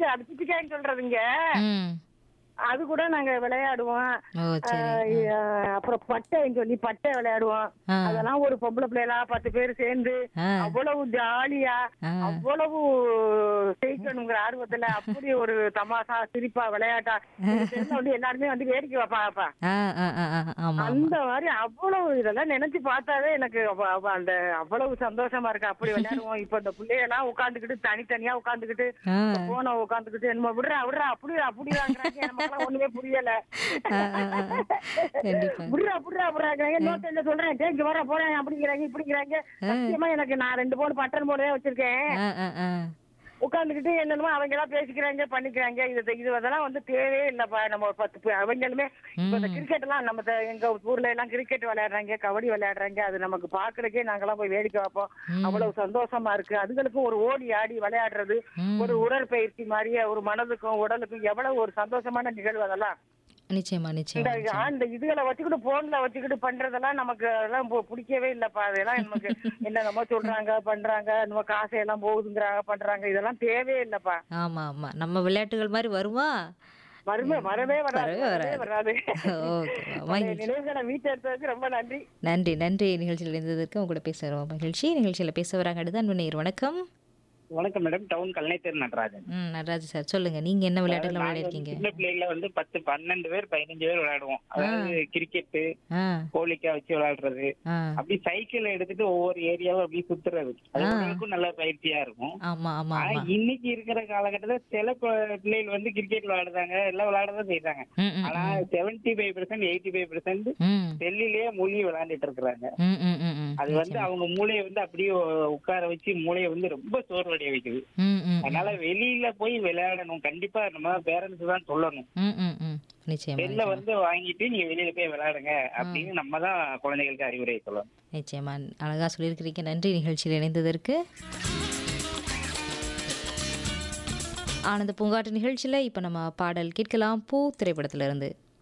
இந்த அது பிச்சுக்காயின்னு சொல்றதுங்க ம் அது கூட நாங்க விளையாடுவோம் ஓ சரி ஆஹ் ஆஹ் அப்புறம் பட்டைன்னு சொல்லி பட்டை விளையாடுவோம் ஆ. அதெல்லாம் ஒரு பொம்பளை பிள்ளைகளா பத்து பேர் சேர்ந்து ஆ. அவ்வளவு ஜாலியா ஆ. அவ்வளவு ஜெயிக்கணுங்கிற ஆர்வத்துல அப்படி ஒரு தமாஷா சிரிப்பா விளையாட்டா எங்க தெருல வந்து எல்லாருமே வந்து வேடிக்கை வைப்பாப்பா ஆ ஆ ஆ ஆ, ஆமா அந்த மாதிரி அவ்வளவு இதெல்லாம் நினைச்சு பார்த்தாவே எனக்கு அவ- அவ அந்த அவ்வளவு சந்தோஷமா இருக்கு அப்படி விளையாடுவோம் இப்ப இந்த பிள்ளையெல்லாம் உட்காந்துக்கிட்டு தனித்தனியா உட்காந்துக்கிட்டு ஆ போன உட்காந்துக்கிட்டு என்னமோ விடுறா விடுறா அப்படி அப்படி வாங்குறாங்க நமக்கு ஒண்ணுமே புரியல ஆ, ஆ, ஆ, ஆ. கண்டிப்பா புடுறா புடுறா புடுறாங்க நோட்டு என்ன சொல்றேன் தேய்க்கு வர போறேன் அப்படிங்கிறாங்க இப்படிங்கிறாங்க சத்தியமா எனக்கு நான் ரெண்டு போன் பட்டன் போடவே வச்சிருக்கேன் ஆ ஆ ஆ உட்காந்துக்கிட்டு என்னென்னமோ அவங்க எல்லாம் பேசிக்கிறாங்க பண்ணிக்கிறாங்க இது இது அதெல்லாம் வந்து தேவையே இல்லப்பா நம்ம ஒரு பத்து பேர் அவங்களுமே இப்ப இந்த கிரிக்கெட் எல்லாம் நம்ம த- எங்க ஊர்ல எல்லாம் கிரிக்கெட் விளையாடுறாங்க கபடி விளையாடுறாங்க அது நமக்கு பாக்குறதுக்கே நாங்கெல்லாம் போய் வேடிக்கை பார்ப்போம் அவ்வளவு சந்தோஷமா இருக்கு அதுகளுக்கும் ஒரு ஓடி ஆடி விளையாடுறது ம். ஒரு உடற்பயிற்சி மாதிரியே ஒரு மனதுக்கும் உடலுக்கும் எவ்வளவு ஒரு சந்தோஷமான நிகழ்வு அதெல்லாம் நிச்சயமா இந்த நிச்சயமா நிச்சயமா. இந்த இதுகளை வச்சுக்கிட்டு போன்ல வச்சுக்கிட்டு பண்றதெல்லாம் நமக்கு அதெல்லாம் பு- பிடிக்கவே இல்லப்பா அதெல்லாம் நமக்கு என்னென்னமோ சொல்றாங்க பண்றாங்க நம்ம காசையெல்லாம் போகுதுங்கிறாங்க பண்றாங்க இதெல்லாம் தேவையே இல்லப்பா ஆமா ஆமா நம்ம விளையாட்டுகள் மாதிரி வருமா வருமே வரவே வராது வரவே வரவே வராது ஓகே அந்த மகிழ்ச்சி நினைவுகளை மீட்டெடுத்ததுக்கு ரொம்ப நன்றி நன்றி நன்றி நிகழ்ச்சியில் இருந்ததற்கு உங்க கூட பேசுகிறோம் மகிழ்ச்சி நிகழ்ச்சியில் பேச வராங்க அடுத்த அன்பு நேயர் வணக்கம் வணக்கம் மேடம் டவுன் கல்நேத்தர் நடராஜன் ம் நடராஜ் சார் சொல்லுங்க நீங்க என்ன விளையாட்டுகள் நாங்க வந்து விளையாடிருக்கீங்க சின்ன பிள்ளைகள வந்து பத்து பன்னெண்டு பேர் பதினஞ்சு பேர் விளையாடுவோம் அதாவது கிரிக்கெட் ஆ கோலிக்கா வச்சு விளையாடுறது ஆ அப்படி சைக்கிள் எடுத்துட்டு ஒவ்வொரு ஏரியாவும் அப்படி சுத்துறது அது உங்களுக்கும் நல்ல பயிற்சியா இருக்கும் ஆமா ஆமா ஆனா ஆமா இன்னைக்கு இருக்கிற காலகட்டத்துல சில கு- பிள்ளைகள் வந்து கிரிக்கெட் விளையாடுறாங்க எல்லாம் விளையாடதான் செய்யறாங்க ம் ம் ஆனா seventy five percent eighty five percent ம் செல்லிலேயே மூழ்கி விளையாண்டுட்டு இருக்கிறாங்க ம் ம் ம் ம் அது வந்து அவங்க மூளையை வந்து அப்படியே உட்கார வச்சு மூளையை வந்து ரொம்ப சோர்வடைய வைக்குது ம் ம் அதனால வெளியில போய் விளையாடணும் கண்டிப்பா நம்ம பேரண்ட்ஸ் தான் சொல்லணும் ம் ம் ம் நிச்சயமா செல்ல நிச்சயமா. வந்து வாங்கிட்டு நீங்க வெளியில போய் விளையாடுங்க அப்படின்னு நம்ம தான் குழந்தைகளுக்கு அறிவுரை சொல்லணும் நிச்சயமா அழகா சொல்லியிருக்கிறீங்க நன்றி நிகழ்ச்சியில் இணைந்ததற்கு ஆனந்த பூங்காட்டு நிகழ்ச்சியில் இப்போ நம்ம பாடல் கேட்கலாம் பூ திரைப்படத்திலிருந்து